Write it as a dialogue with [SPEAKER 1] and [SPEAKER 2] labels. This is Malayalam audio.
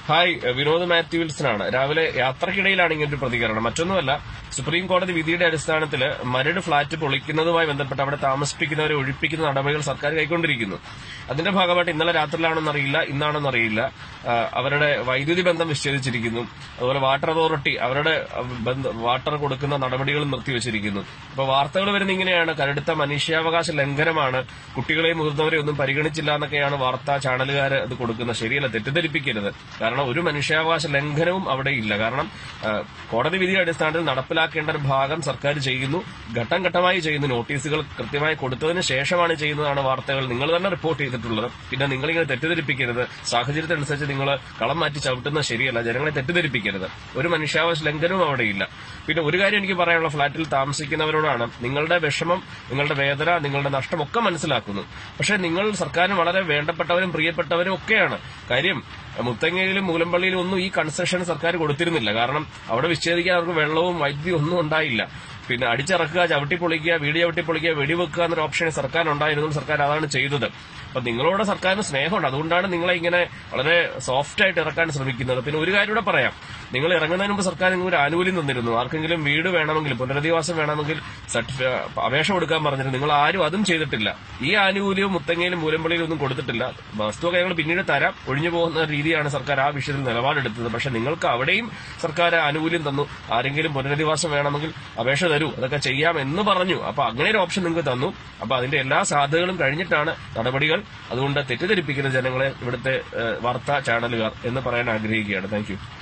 [SPEAKER 1] ഹായ് വിനോദ് മാത്യു വിൽസനാണ് രാവിലെ യാത്രക്കിടയിലാണ് ഇങ്ങനൊരു പ്രതികരണം മറ്റൊന്നുമല്ല സുപ്രീം കോടതി വിധിയുടെ അടിസ്ഥാനത്തിൽ മരട് ഫ്ളാറ്റ് പൊളിക്കുന്നതുമായി ബന്ധപ്പെട്ട് അവിടെ താമസിപ്പിക്കുന്നവരെ ഒഴിപ്പിക്കുന്ന നടപടികൾ സർക്കാർ കൈക്കൊണ്ടിരിക്കുന്നു അതിന്റെ ഭാഗമായിട്ട് ഇന്നലെ രാത്രിയിലാണെന്ന് അറിയില്ല ഇന്നാണെന്ന് അറിയില്ല ആ, അവരുടെ വൈദ്യുതി ബന്ധം വിച്ഛേദിച്ചിരിക്കുന്നു അതുപോലെ വാട്ടർ അതോറിറ്റി അവരുടെ ബന്ധ- വാട്ടർ കൊടുക്കുന്ന നടപടികൾ നിർത്തിവച്ചിരിക്കുന്നു അപ്പൊ വാർത്തകൾ വരുന്ന ഇങ്ങനെയാണ് കടുത്ത മനുഷ്യാവകാശ ലംഘനമാണ് കുട്ടികളെയും മുതിർന്നവരെയും ഒന്നും പരിഗണിച്ചില്ല എന്നൊക്കെയാണ് വാർത്താ ചാനലുകാർ അത് കൊടുക്കുന്നത് ശരിയല്ല തെറ്റിദ്ധരിപ്പിക്കരുത് കാരണം ഒരു മനുഷ്യാവകാശ ലംഘനവും അവിടെ ഇല്ല കാരണം ആ, കോടതി വിധിയുടെ അടിസ്ഥാനത്തിൽ നടപ്പിലാക്കേണ്ട ഒരു ഭാഗം സർക്കാർ ചെയ്യുന്നു ഘട്ടം ഘട്ടമായി ചെയ്യുന്നു നോട്ടീസുകൾ കൃത്യമായി കൊടുത്തതിന് ശേഷമാണ് ചെയ്യുന്നതാണ് വാർത്തകൾ നിങ്ങൾ തന്നെ റിപ്പോർട്ട് ചെയ്തിട്ടുള്ളത് പിന്നെ നിങ്ങളിങ്ങനെ തെറ്റിദ്ധരിപ്പിക്കരുത് സാഹചര്യത്തിനനുസരിച്ച് നിങ്ങൾ കളം മാറ്റി ചവിട്ടുന്നത് ശരിയല്ല ജനങ്ങളെ തെറ്റിദ്ധരിപ്പിക്കരുത് ഒരു മനുഷ്യാവകാശ ലംഘനവും അവിടെ ഇല്ല പിന്നെ ഒരു കാര്യം എനിക്ക് പറയാനുള്ള ഫ്ളാറ്റിൽ താമസിക്കുന്നവരോടാണ് നിങ്ങളുടെ വിഷമം നിങ്ങളുടെ വേദന നിങ്ങളുടെ നഷ്ടം ഒക്കെ മനസ്സിലാക്കുന്നു പക്ഷെ നിങ്ങൾ സർക്കാരിന് വളരെ വേണ്ടപ്പെട്ടവരും പ്രിയപ്പെട്ടവരും ഒക്കെയാണ് കാര്യം മുത്തങ്ങയിലും മൂലമ്പള്ളിയിലും ഒന്നും ഈ കൺസെഷൻ സർക്കാർ കൊടുത്തിരുന്നില്ല കാരണം അവിടെ വിച്ഛേദിക്കാൻ അവർക്ക് വെള്ളവും വൈദ്യുതി ഒന്നും ഉണ്ടായില്ല പിന്നെ അടിച്ചിറക്കുക ചവിട്ടി പൊളിക്കുക വീട് ചവിട്ടി പൊളിക്കുക വെടിവെക്കുക എന്നൊരു ഓപ്ഷൻ സർക്കാർ ഉണ്ടായിരുന്നു സർക്കാർ അതാണ് ചെയ്തത് അപ്പൊ നിങ്ങളോട് സർക്കാരിന് സ്നേഹമുണ്ട് അതുകൊണ്ടാണ് നിങ്ങളെ ഇങ്ങനെ വളരെ സോഫ്റ്റ് ആയിട്ട് ഇറക്കാൻ ശ്രമിക്കുന്നത് പിന്നെ ഒരു കാര്യം കൂടെ പറയാം നിങ്ങൾ ഇറങ്ങുന്നതിന് മുമ്പ് സർക്കാർ നിങ്ങൾക്ക് ഒരു ആനുകൂല്യം തന്നിരുന്നു ആർക്കെങ്കിലും വീട് വേണമെങ്കിൽ പുനരധിവാസം വേണമെങ്കിൽ സർട്ടിഫി അപേക്ഷ കൊടുക്കാൻ പറഞ്ഞിരുന്നു നിങ്ങൾ ആരും അതും ചെയ്തിട്ടില്ല ഈ ആനുകൂല്യവും മുത്തങ്ങയിലും മൂലമ്പള്ളിയിലും ഒന്നും കൊടുത്തിട്ടില്ല വസ്തുവൊക്കെ ഞങ്ങൾ പിന്നീട് തരാം ഒഴിഞ്ഞു പോകുന്ന രീതിയാണ് സർക്കാർ ആ വിഷയത്തിൽ നിലപാടെടുത്തത് പക്ഷെ നിങ്ങൾക്ക് അവിടെയും സർക്കാർ ആനുകൂല്യം തന്നു ആരെങ്കിലും പുനരധിവാസം വേണമെങ്കിൽ അപേക്ഷ തരൂ അതൊക്കെ ചെയ്യാം എന്ന് പറഞ്ഞു അപ്പൊ അങ്ങനെ ഒരു ഓപ്ഷൻ നിങ്ങൾക്ക് തന്നു അപ്പൊ അതിന്റെ എല്ലാ സാധ്യതകളും കഴിഞ്ഞിട്ടാണ് നടപടികൾ അതുകൊണ്ട് തെറ്റിദ്ധരിപ്പിക്കുന്ന ജനങ്ങളെ ഇവിടുത്തെ ഏഹ്, വാർത്താ ചാനലുകാർ എന്ന് പറയാൻ ആഗ്രഹിക്കുകയാണ് താങ്ക് യു